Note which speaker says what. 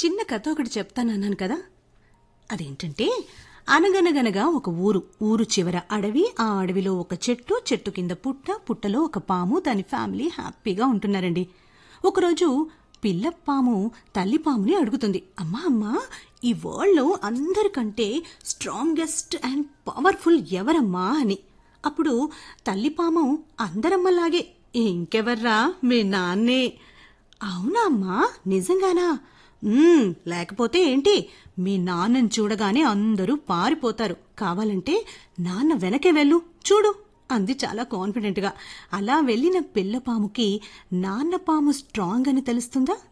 Speaker 1: చిన్న కథ ఒకటి చెప్తానన్నాను కదా అదేంటంటే అనగనగనగా ఒక ఊరు ఊరు చివర అడవి ఆ అడవిలో ఒక చెట్టు చెట్టు కింద పుట్ట పుట్టలో ఒక పాము దాని ఫ్యామిలీ హ్యాపీగా ఉంటున్నారండి ఒకరోజు పిల్ల పాము తల్లి పాముని అడుగుతుంది అమ్మా అమ్మా ఈ వరల్డ్లో అందరికంటే స్ట్రాంగెస్ట్ అండ్ పవర్ఫుల్ ఎవరమ్మా అని అప్పుడు తల్లి పాము అందరమ్మలాగే ఇంకెవర్రా మీ నాన్నే అవునా అమ్మా నిజంగానా "మ్మ్, లేకపోతే ఏంటి మీ నాన్నని చూడగానే అందరూ పారిపోతారు కావాలంటే నాన్న వెనకే వెళ్ళు చూడు అంది చాలా కాన్ఫిడెంట్గా అలా వెళ్ళిన పిల్ల పాముకి నాన్న పాము స్ట్రాంగ్ అని తెలుస్తుందా